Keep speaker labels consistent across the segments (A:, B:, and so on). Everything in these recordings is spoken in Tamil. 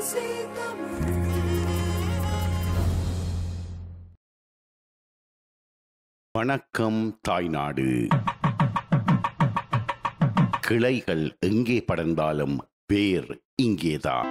A: வணக்கம் தாய்நாடு கிளைகள் எங்கே படர்ந்தாலும் வேர் இங்கேதான்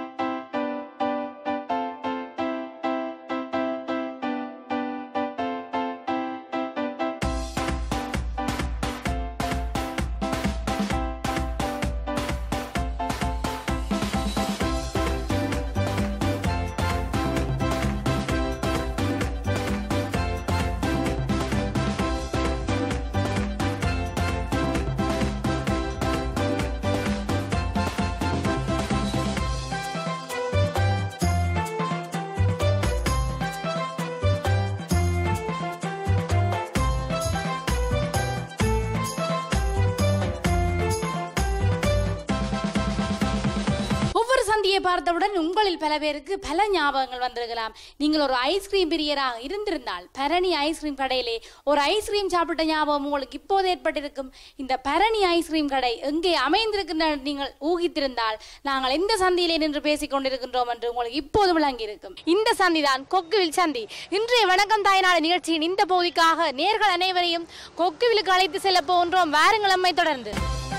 B: ஒவ்வொரு சந்தியை பார்த்தவுடன் உங்களில் பல பேருக்கு பல ஞாபகங்கள் வந்திருக்கலாம் நீங்கள் ஒரு ஐஸ்கிரீம் பிரியராக இருந்திருந்தால் பரணி ஐஸ்கிரீம் கடையிலே ஒரு ஐஸ்கிரீம் சாப்பிட்ட ஞாபகம் உங்களுக்கு இப்போது ஏற்பட்டிருக்கும் இந்த பரணி ஐஸ்கிரீம் கடை எங்கே அமைந்திருக்கின்ற நீங்கள் ஊகித்திருந்தால் நாங்கள் எந்த சந்தியிலே நின்று பேசிக் கொண்டிருக்கின்றோம் என்று உங்களுக்கு இப்போது விளங்கியிருக்கும் இந்த சந்தி தான் கொக்குவில் சந்தி இன்றைய வணக்கம் தாய்நாடு நிகழ்ச்சியின் இந்த பகுதிக்காக நேர்கள் அனைவரையும் கொக்குவிலுக்கு அழைத்து செல்ல போகின்றோம் வாருங்கள் அம்மை தொடர்ந்து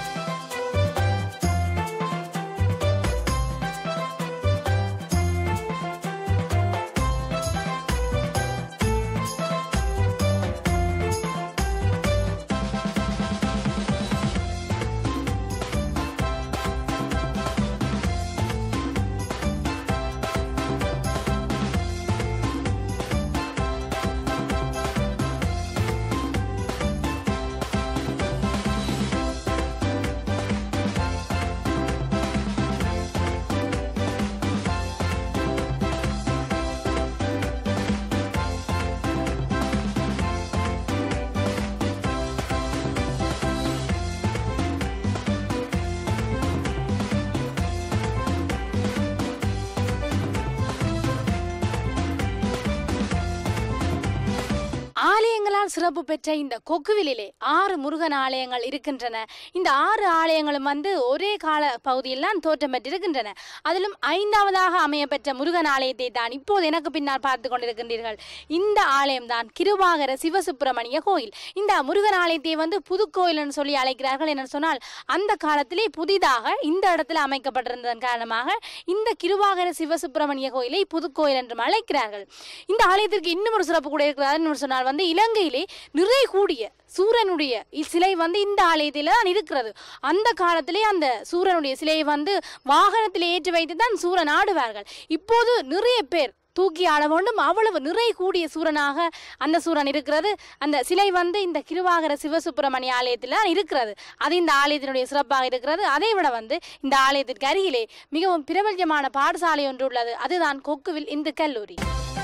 B: ஆலயங்களால் சிறப்பு பெற்ற இந்த கொக்குவிலிலே ஆறு முருகன் ஆலயங்கள் இருக்கின்றன இந்த ஆறு ஆலயங்களும் வந்து ஒரே கால பகுதியில் தான் தோற்றம் பெற்றிருக்கின்றன அதிலும் ஐந்தாவதாக அமைய பெற்ற முருகன் ஆலயத்தை தான் இப்போது எனக்கு பின்னால் பார்த்து கொண்டிருக்கின்றீர்கள் இந்த ஆலயம் தான் கிருபாகர சிவசுப்பிரமணிய கோயில் இந்த முருகன் ஆலயத்தை வந்து புதுக்கோயில்னு சொல்லி அழைக்கிறார்கள் என்ன சொன்னால் அந்த காலத்திலே புதிதாக இந்த இடத்துல அமைக்கப்பட்டிருந்ததன் காரணமாக இந்த கிருபாகர சிவசுப்பிரமணிய கோயிலை புதுக்கோயில் என்றும் அழைக்கிறார்கள் இந்த ஆலயத்திற்கு இன்னும் ஒரு சிறப்பு கூட இருக்கிறார் சொன்னால் வந்து இலங்கையிலே நிறை கூடிய சூரனுடைய இ- சிலை வந்து இந்த ஆலயத்தில தான் இருக்கிறது அந்த காலத்திலே அந்த சூரனுடைய சிலையை வந்து வாகனத்தில் ஏற்றி வைத்து தான் சூரன் ஆடுவார்கள் இப்போது நிறைய பேர் தூக்கி ஆட வேண்டும் அவ்வளவு நிறை கூடிய சூரனாக அந்த சூரன் இருக்கிறது அந்த சிலை வந்து இந்த கிருவாகர சிவசுப்பிரமணிய ஆலயத்தில் தான் இருக்கிறது அது இந்த ஆலயத்தினுடைய சிறப்பாக இருக்கிறது அதை விட வந்து இந்த ஆலயத்திற்கு அருகிலே மிகவும் பிரபல்யமான பாடசாலை ஒன்று உள்ளது அதுதான் கொக்குவில் இந்து கல்லூரி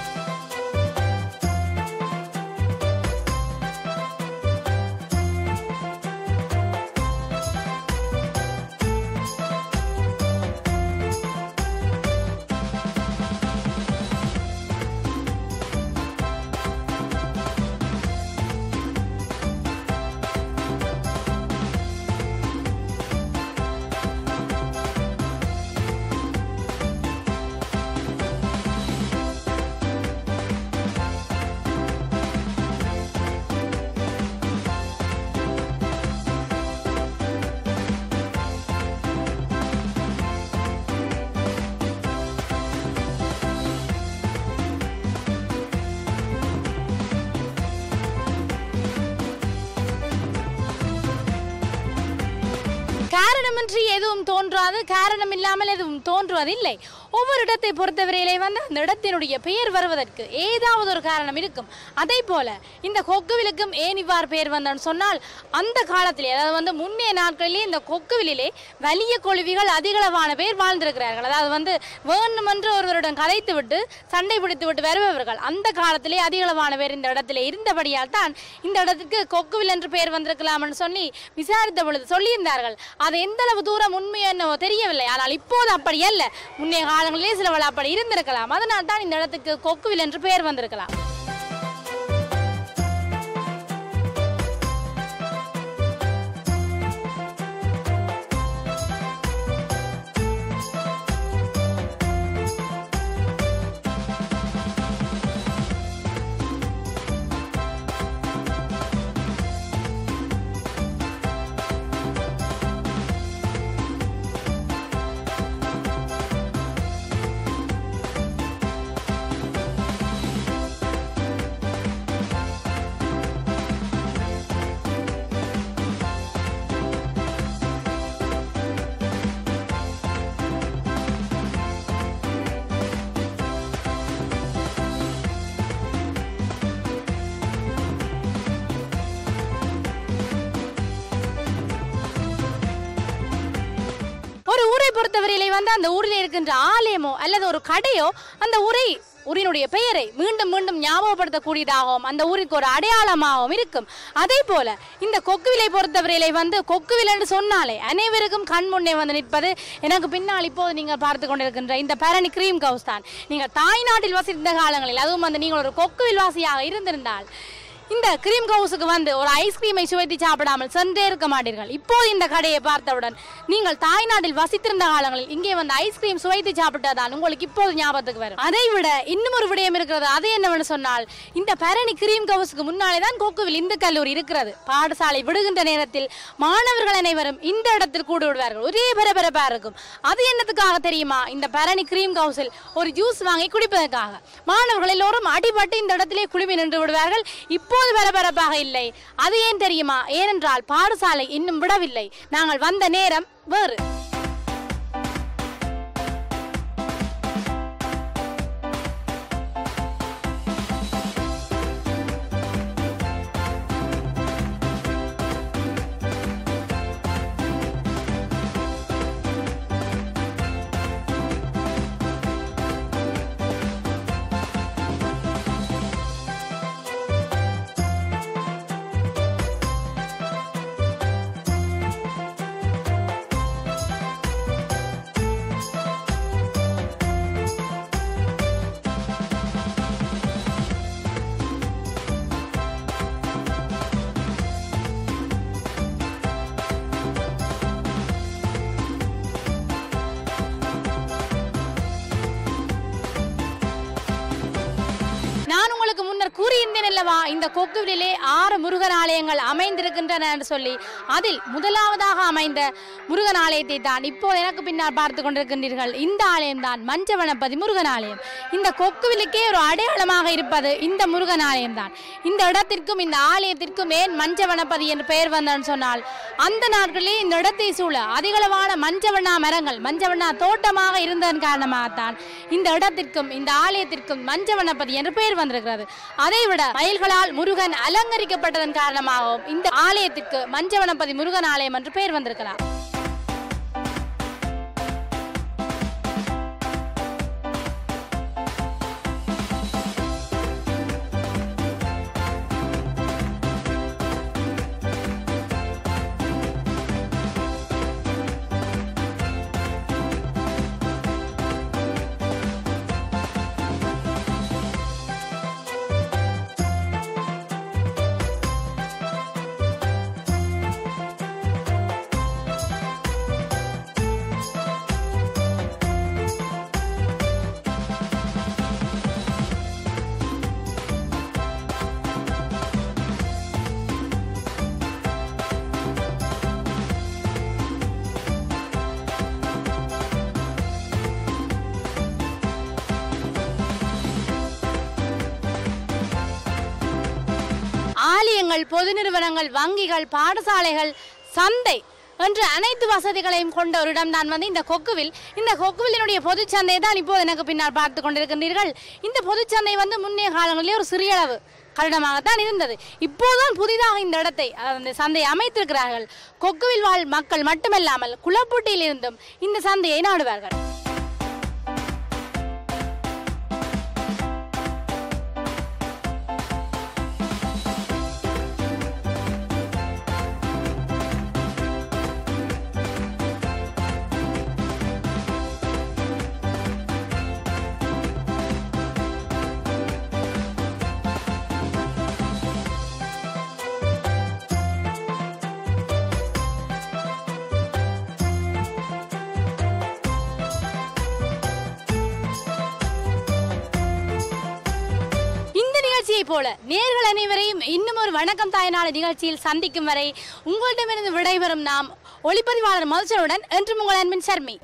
B: காரணமின்றி எதுவும் தோன்றாது காரணம் இல்லாமல் எதுவும் தோன்றுவதில்லை ஒவ்வொரு இடத்தை பொறுத்தவரையிலே வந்து அந்த இடத்தினுடைய பெயர் வருவதற்கு ஏதாவது ஒரு காரணம் இருக்கும் அதே போல இந்த கொக்குவிலுக்கும் ஏன் இவ்வாறு பெயர் வந்தான்னு சொன்னால் அந்த காலத்திலே அதாவது வந்து முன்னைய நாட்களிலே இந்த கொக்குவிலே வலிய கொழுவிகள் அதிகளவான பேர் வாழ்ந்திருக்கிறார்கள் அதாவது வந்து வேண்டுமென்று ஒருவருடன் கதைத்து விட்டு சண்டை பிடித்து விட்டு வருபவர்கள் அந்த காலத்திலே அதிகளவான பேர் இந்த இடத்திலே இருந்தபடியால் தான் இந்த இடத்துக்கு கொக்குவில் என்று பெயர் வந்திருக்கலாம்னு சொல்லி விசாரித்த பொழுது சொல்லியிருந்தார்கள் அது எந்த அளவு தூரம் உண்மை என்னவோ தெரியவில்லை ஆனால் இப்போது அப்படி அல்ல முன்னைய காலங்களிலே சிலவள் அப்படி இருந்திருக்கலாம் அதனால் தான் இந்த இடத்துக்கு கொக்குவில் என்று பெயர் வந்திருக்கலாம் வந்து அந்த ஊரில் இருக்கின்ற ஆலயமோ அல்லது ஒரு கடையோ அந்த ஊரை ஊரினுடைய பெயரை மீண்டும் மீண்டும் ஞாபகப்படுத்தக்கூடியதாகவும் அந்த ஊருக்கு ஒரு அடையாளமாகவும் இருக்கும் அதே போல இந்த கொக்குவிலை பொறுத்தவரையிலே வந்து கொக்குவில் என்று சொன்னாலே அனைவருக்கும் கண் முன்னே வந்து நிற்பது எனக்கு பின்னால் இப்போது நீங்கள் பார்த்து கொண்டிருக்கின்ற இந்த பரணி கிரீம் கவுஸ் தான் நீங்கள் தாய்நாட்டில் வசித்த காலங்களில் அதுவும் வந்து நீங்கள் ஒரு கொக்குவில் வாசியாக இருந்திருந்தால் இந்த கிரீம் கவுஸுக்கு வந்து ஒரு ஐஸ்கிரீமை சுவைத்து சாப்பிடாமல் சென்றே இருக்க மாட்டீர்கள் இப்போது இந்த கடையை பார்த்தவுடன் நீங்கள் தாய்நாட்டில் வசித்திருந்த காலங்களில் இங்கே வந்து ஐஸ்கிரீம் சுவைத்து சாப்பிட்டதான் உங்களுக்கு இப்போது ஞாபகத்துக்கு வரும் அதை விட இன்னும் ஒரு விடயம் இருக்கிறது அது என்னவென்று சொன்னால் இந்த பரணி கிரீம் கவுஸுக்கு முன்னாலே தான் கோக்குவில் இந்து கல்லூரி இருக்கிறது பாடசாலை விடுகின்ற நேரத்தில் மாணவர்கள் அனைவரும் இந்த இடத்தில் கூடி விடுவார்கள் ஒரே பரபரப்பா இருக்கும் அது என்னத்துக்காக தெரியுமா இந்த பரணி கிரீம் கவுஸில் ஒரு ஜூஸ் வாங்கி குடிப்பதற்காக மாணவர்கள் எல்லோரும் அடிபட்டு இந்த இடத்திலே குழுமி நின்று விடுவார்கள் இப்போது பரபரப்பாக இல்லை அது ஏன் தெரியுமா ஏனென்றால் பாடசாலை இன்னும் விடவில்லை நாங்கள் வந்த நேரம் வேறு நான் உங்களுக்கு முன்னர் கூறியிருந்தேன் அல்லவா இந்த கொக்குவிலே ஆறு முருகன் ஆலயங்கள் அமைந்திருக்கின்றன என்று சொல்லி அதில் முதலாவதாக அமைந்த முருகன் ஆலயத்தை தான் இப்போது எனக்கு பின்னால் பார்த்து கொண்டிருக்கின்றீர்கள் இந்த ஆலயம் தான் மஞ்சவனப்பதி முருகன் ஆலயம் இந்த கொக்குவிலுக்கே ஒரு அடையாளமாக இருப்பது இந்த முருகன் ஆலயம் தான் இந்த இடத்திற்கும் இந்த ஆலயத்திற்கும் ஏன் மஞ்சவனப்பதி என்று பெயர் வந்தன்னு சொன்னால் அந்த நாட்களில் இந்த இடத்தை சூழ அதிகளவான மஞ்சவண்ணா மரங்கள் மஞ்சவண்ணா தோட்டமாக இருந்ததன் காரணமாகத்தான் இந்த இடத்திற்கும் இந்த ஆலயத்திற்கும் மஞ்சவனப்பதி என்று பெயர் வந்திருக்கிறது அதைவிட மயில்களால் முருகன் அலங்கரிக்கப்பட்டதன் காரணமாகவும் இந்த ஆலயத்திற்கு மஞ்சவனப்பதி முருகன் ஆலயம் என்று பெயர் வந்திருக்கலாம் ஆலயங்கள் பொது நிறுவனங்கள் வங்கிகள் பாடசாலைகள் சந்தை என்று அனைத்து வசதிகளையும் கொண்ட ஒரு இடம்தான் வந்து இந்த கொக்குவில் இந்த கொக்குவிலினுடைய பொதுச்சந்தை தான் இப்போது எனக்கு பின்னால் பார்த்து கொண்டிருக்கின்றீர்கள் இந்த பொதுச்சந்தை வந்து முன்னைய காலங்களிலே ஒரு சிறிய அளவு கருடமாகத்தான் இருந்தது இப்போதுதான் புதிதாக இந்த இடத்தை அந்த சந்தையை அமைத்திருக்கிறார்கள் கொக்குவில் வாழ் மக்கள் மட்டுமல்லாமல் குளப்பூட்டியிலிருந்தும் இந்த சந்தையை நாடுவார்கள் இந்த நிகழ்ச்சியை போல நேர்கள் அனைவரையும் இன்னும் ஒரு வணக்கம் தாயநாடு நிகழ்ச்சியில் சந்திக்கும் வரை உங்களிடமிருந்து விடைபெறும் நாம் ஒளிப்பதிவாளர் மதுசனுடன் என்றும் உங்கள் அன்பின் சர்மி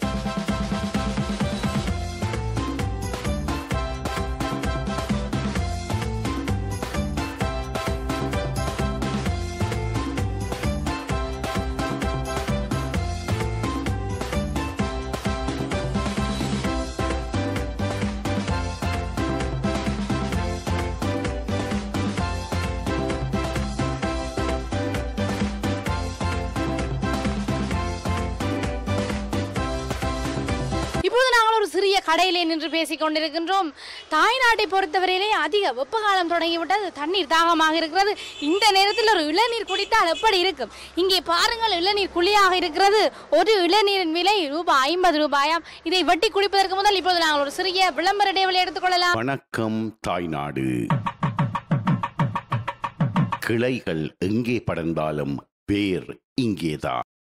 B: புதிய கடையிலே நின்று பேசிக் கொண்டிருக்கின்றோம் தாய்நாட்டை பொறுத்தவரையிலே அதிக வெப்ப காலம் தொடங்கிவிட்டது தண்ணீர் தாகமாக இருக்கிறது இந்த நேரத்தில் ஒரு இளநீர் குடித்தால் எப்படி இருக்கும் இங்கே பாருங்கள் இளநீர் குழியாக இருக்கிறது ஒரு இளநீரின் விலை ரூபாய் ஐம்பது ரூபாயாம் இதை வெட்டி குடிப்பதற்கு முதல் இப்போது நாங்கள் ஒரு சிறிய விளம்பர இடைவெளி எடுத்துக்கொள்ளலாம்
A: வணக்கம் தாய்நாடு கிளைகள் எங்கே படர்ந்தாலும் வேர் இங்கேதான்